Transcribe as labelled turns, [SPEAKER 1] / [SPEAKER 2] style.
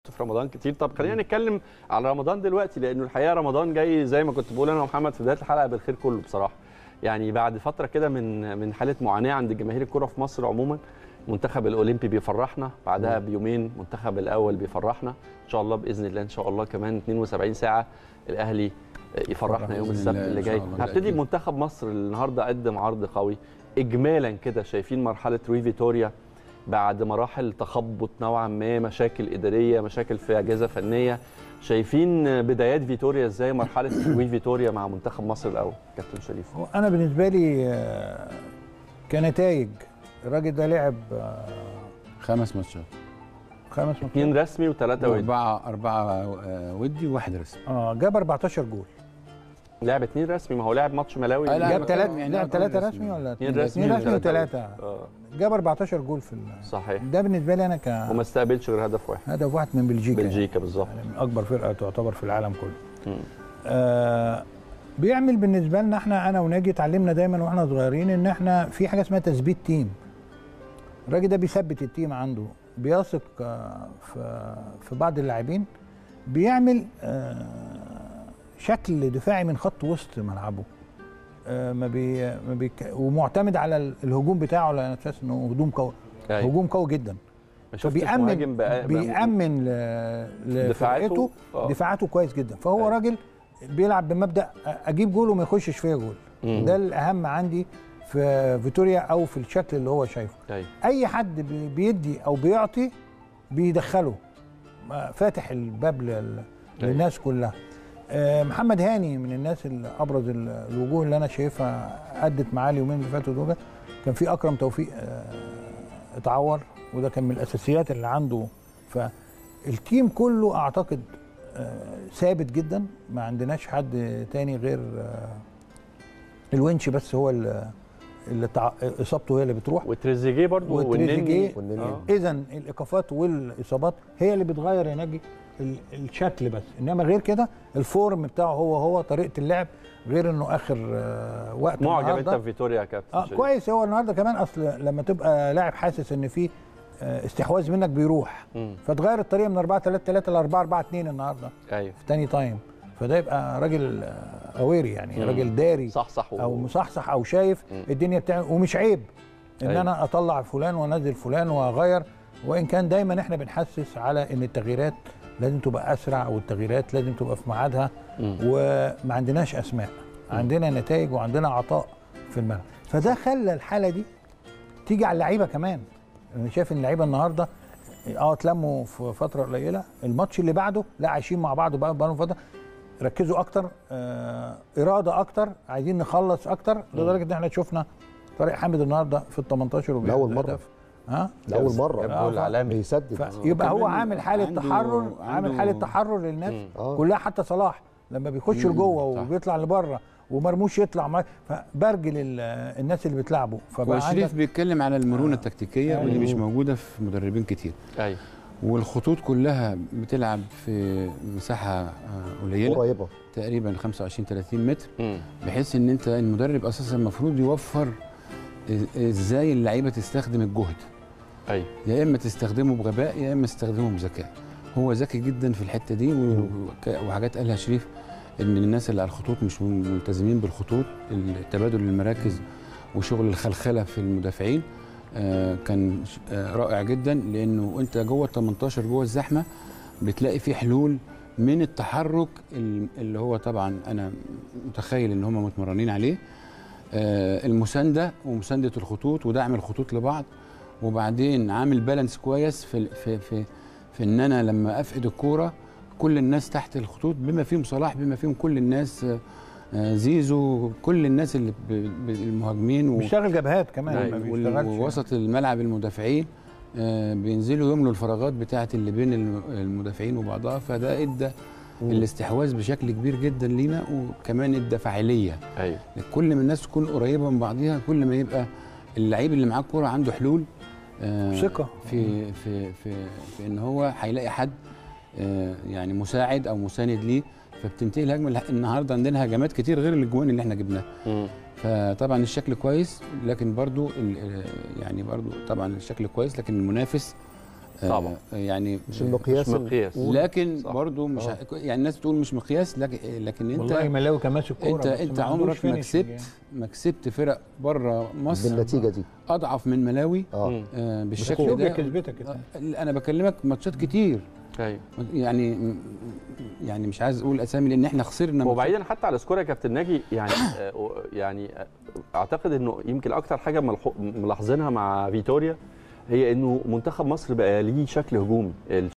[SPEAKER 1] في رمضان كتير طب خلينا نتكلم على رمضان دلوقتي لانه الحقيقه رمضان جاي زي ما كنت بقول انا ومحمد في بدايه الحلقه بالخير كله بصراحه يعني بعد فتره كده من من حاله معاناه عند جماهير الكره في مصر عموما المنتخب الاولمبي بيفرحنا بعدها بيومين المنتخب الاول بيفرحنا ان شاء الله باذن الله ان شاء الله كمان 72 ساعه الاهلي يفرحنا يوم
[SPEAKER 2] بإذن
[SPEAKER 1] السبت
[SPEAKER 2] الله
[SPEAKER 1] اللي
[SPEAKER 2] إن شاء
[SPEAKER 1] جاي
[SPEAKER 2] الله،
[SPEAKER 1] هبتدي
[SPEAKER 2] بالتأكيد.
[SPEAKER 1] بمنتخب مصر اللي النهارده قدم عرض قوي اجمالا كده شايفين مرحله روي فيتوريا بعد مراحل تخبط نوعا ما مشاكل اداريه مشاكل في اجهزه فنيه شايفين بدايات فيتوريا ازاي مرحله روي فيتوريا مع منتخب مصر الاول كابتن شريف
[SPEAKER 3] هو انا بالنسبه لي آه، كنتائج الراجل ده لعب آه،
[SPEAKER 2] خمس ماتشات
[SPEAKER 3] خمس ماتشات
[SPEAKER 1] اثنين رسمي وثلاثه ودي
[SPEAKER 2] أربعة أربعة آه، ودي وواحد رسمي
[SPEAKER 3] اه جاب 14 جول
[SPEAKER 1] لعب اثنين رسمي ما هو لعب ماتش ملاوي
[SPEAKER 2] آه، لا،
[SPEAKER 3] جاب
[SPEAKER 2] بتكلم
[SPEAKER 3] ثلاثة
[SPEAKER 2] يعني
[SPEAKER 3] لعب
[SPEAKER 2] أرقام
[SPEAKER 3] ثلاثة
[SPEAKER 2] رسمي.
[SPEAKER 3] رسمي ولا
[SPEAKER 1] اثنين رسمي
[SPEAKER 3] اثنين رسمي
[SPEAKER 1] وثلاثة.
[SPEAKER 3] وثلاثة
[SPEAKER 1] اه
[SPEAKER 3] جاب 14 جول في ال-
[SPEAKER 1] صحيح
[SPEAKER 3] ده بالنسبة لي أنا ك
[SPEAKER 1] وما استقبلش غير هدف واحد
[SPEAKER 3] هدف واحد من بلجيكا
[SPEAKER 1] بلجيكا بالظبط
[SPEAKER 3] يعني من أكبر فرقة تعتبر في العالم كله
[SPEAKER 1] مم.
[SPEAKER 3] آه بيعمل بالنسبة لنا احنا أنا وناجي اتعلمنا دايما واحنا صغيرين إن احنا في حاجة اسمها تثبيت تيم الراجل ده بيثبت التيم عنده بيثق آه، في في بعض اللاعبين بيعمل آه، شكل دفاعي من خط وسط ملعبه آه، ما بي ما بي ومعتمد على ال- الهجوم بتاعه على اساس انه هجوم قوي
[SPEAKER 1] أيوة.
[SPEAKER 3] هجوم قوي جدا
[SPEAKER 1] ما شفتش مهاجم
[SPEAKER 3] فبيأمن
[SPEAKER 1] بقى
[SPEAKER 3] بيأمن ل-
[SPEAKER 1] دفاعاته؟
[SPEAKER 3] لفرقته
[SPEAKER 1] آه.
[SPEAKER 3] دفاعاته كويس جدا فهو
[SPEAKER 1] أيوة.
[SPEAKER 3] راجل بيلعب بمبدأ اجيب جول وما يخشش فيا جول
[SPEAKER 1] مم.
[SPEAKER 3] ده الاهم عندي في فيتوريا او في الشكل اللي هو شايفه
[SPEAKER 1] ايوه
[SPEAKER 3] اي حد بي- بيدي او بيعطي بيدخله ما- فاتح الباب لل- للناس كلها آه، محمد هاني من الناس اللي ابرز ال- الوجوه اللي انا شايفها ادت معاه اليومين اللي فاتوا دول كان في اكرم توفيق آه، اتعور وده كان من الاساسيات اللي عنده فالتيم كله اعتقد آه، ثابت جدا ما عندناش حد تاني غير آه، الونش بس هو اللي اللي تع- اصابته هي اللي بتروح
[SPEAKER 1] وتريزيجيه برضه
[SPEAKER 3] وتريزيجيه
[SPEAKER 1] والنني آه.
[SPEAKER 3] اذا الايقافات والاصابات هي اللي بتغير يا ناجي ال- الشكل بس انما غير كده الفورم بتاعه هو هو طريقه اللعب غير انه اخر آه، وقت
[SPEAKER 1] معجب انت
[SPEAKER 3] النهاردة.
[SPEAKER 1] بفيتوريا يا كابتن
[SPEAKER 3] اه
[SPEAKER 1] شريف.
[SPEAKER 3] كويس هو النهارده كمان اصل لما تبقى لاعب حاسس ان في آه، استحواذ منك بيروح
[SPEAKER 1] مم.
[SPEAKER 3] فتغير الطريقه من 4 3 3 ل 4 4 2 النهارده
[SPEAKER 1] ايوه
[SPEAKER 3] في تاني تايم فده يبقى راجل آه، اويري يعني
[SPEAKER 1] مم.
[SPEAKER 3] راجل داري
[SPEAKER 1] صح صح
[SPEAKER 3] او مصحصح او شايف
[SPEAKER 1] مم.
[SPEAKER 3] الدنيا بتاعمل ومش عيب ان
[SPEAKER 1] أيوة.
[SPEAKER 3] انا اطلع فلان وانزل فلان واغير وان كان دايما احنا بنحسس على ان التغييرات لازم تبقى اسرع والتغييرات لازم تبقى في ميعادها
[SPEAKER 1] مم.
[SPEAKER 3] وما عندناش اسماء عندنا نتائج وعندنا عطاء في الملعب فده خلى الحاله دي تيجي على اللعيبه كمان انا شايف ان اللعيبه النهارده اه اتلموا في فتره قليله الماتش اللي بعده لا عايشين مع بعض بقى بقالهم فتره ركزوا اكتر آه اراده اكتر عايزين نخلص اكتر لدرجه ان احنا شفنا طارق حامد النهارده في ال 18 وبيعمل
[SPEAKER 4] لأول مرة.
[SPEAKER 3] هدف. ها
[SPEAKER 4] لاول مره
[SPEAKER 1] جاب
[SPEAKER 3] آه،
[SPEAKER 1] جول
[SPEAKER 3] ف-
[SPEAKER 1] عالمي
[SPEAKER 4] بيسدد
[SPEAKER 3] يبقى هو
[SPEAKER 2] وكمان
[SPEAKER 3] عامل حاله
[SPEAKER 2] عنده-
[SPEAKER 3] تحرر عامل
[SPEAKER 2] عنده-
[SPEAKER 3] حاله تحرر للناس
[SPEAKER 1] مم.
[SPEAKER 4] آه.
[SPEAKER 3] كلها حتى صلاح لما بيخش
[SPEAKER 2] مم،
[SPEAKER 3] لجوه
[SPEAKER 2] صح.
[SPEAKER 3] وبيطلع لبره ومرموش يطلع معاه فبرجل ال- الناس اللي بتلعبه فبقى
[SPEAKER 2] وشريف
[SPEAKER 3] عندك
[SPEAKER 2] بيتكلم على المرونه
[SPEAKER 3] آه.
[SPEAKER 2] التكتيكيه
[SPEAKER 3] أيوة.
[SPEAKER 2] واللي مش موجوده في مدربين كتير
[SPEAKER 1] ايوه
[SPEAKER 2] والخطوط كلها بتلعب في مساحه آه، قليله
[SPEAKER 4] قريبه
[SPEAKER 2] تقريبا 25 30 متر
[SPEAKER 1] مم.
[SPEAKER 2] بحيث ان انت المدرب اساسا المفروض يوفر إز- ازاي اللعيبه تستخدم الجهد
[SPEAKER 1] ايوه
[SPEAKER 2] يا اما تستخدمه بغباء يا اما تستخدمه بذكاء هو ذكي جدا في الحته دي و- وك- وحاجات قالها شريف ان الناس اللي على الخطوط مش ملتزمين بالخطوط تبادل المراكز وشغل الخلخله في المدافعين آه، كان ش- آه، رائع جدا لانه انت جوه ال 18 جوه الزحمه بتلاقي في حلول من التحرك ال- اللي هو طبعا انا متخيل ان هم متمرنين عليه آه، المسانده ومسانده الخطوط ودعم الخطوط لبعض وبعدين عامل بالانس كويس في في في, في ان انا لما افقد الكوره كل الناس تحت الخطوط بما فيهم صلاح بما فيهم كل الناس آه، آه، زيزو كل الناس اللي ب- ب- المهاجمين و-
[SPEAKER 3] بيشتغل جبهات كمان ما
[SPEAKER 2] وال-
[SPEAKER 3] بيشتغلش
[SPEAKER 2] ووسط الملعب المدافعين آه، بينزلوا يملوا الفراغات بتاعه اللي بين الم- المدافعين وبعضها فده ادى الاستحواذ بشكل كبير جدا لينا وكمان ادى فاعليه
[SPEAKER 1] ايوه
[SPEAKER 2] كل ما الناس تكون قريبه من بعضها كل ما يبقى اللعيب اللي معاه الكوره عنده حلول آه،
[SPEAKER 3] ثقة.
[SPEAKER 2] في في في في ان هو هيلاقي حد آه، يعني مساعد او مساند ليه فبتنتهي الهجمه الح- النهارده عندنا هجمات كتير غير الاجوان اللي احنا جبناها
[SPEAKER 1] مم.
[SPEAKER 2] فطبعا الشكل كويس لكن برضو ال- يعني برضو طبعا الشكل كويس لكن المنافس آه،
[SPEAKER 1] طبعا.
[SPEAKER 2] يعني
[SPEAKER 4] مش المقياس
[SPEAKER 1] مش مقياس.
[SPEAKER 4] الأول.
[SPEAKER 2] لكن
[SPEAKER 1] صح.
[SPEAKER 2] برضو مش
[SPEAKER 4] آه.
[SPEAKER 2] ه- يعني الناس تقول مش مقياس لكن لكن انت
[SPEAKER 3] والله ملاوي كان ماسك كوره
[SPEAKER 2] انت
[SPEAKER 3] بس
[SPEAKER 2] انت
[SPEAKER 3] ما عندوش
[SPEAKER 2] عمرك ما
[SPEAKER 3] finishing
[SPEAKER 2] كسبت
[SPEAKER 3] يعني.
[SPEAKER 2] ما كسبت فرق بره مصر
[SPEAKER 4] بالنتيجه دي
[SPEAKER 2] اضعف من ملاوي
[SPEAKER 4] اه
[SPEAKER 1] مم.
[SPEAKER 2] آه بالشكل
[SPEAKER 3] اثيوبيا
[SPEAKER 2] ده
[SPEAKER 3] كسبتك
[SPEAKER 2] آه، انا بكلمك ماتشات كتير
[SPEAKER 1] ايوه
[SPEAKER 2] يعني يعني مش عايز اقول اسامي لان احنا خسرنا ماتشات
[SPEAKER 1] وبعيدا حتى على سكور يا كابتن ناجي يعني آه، يعني آه، اعتقد انه يمكن اكتر حاجه ملحو- ملاحظينها مع فيتوريا هي انه منتخب مصر بقى ليه شكل هجومي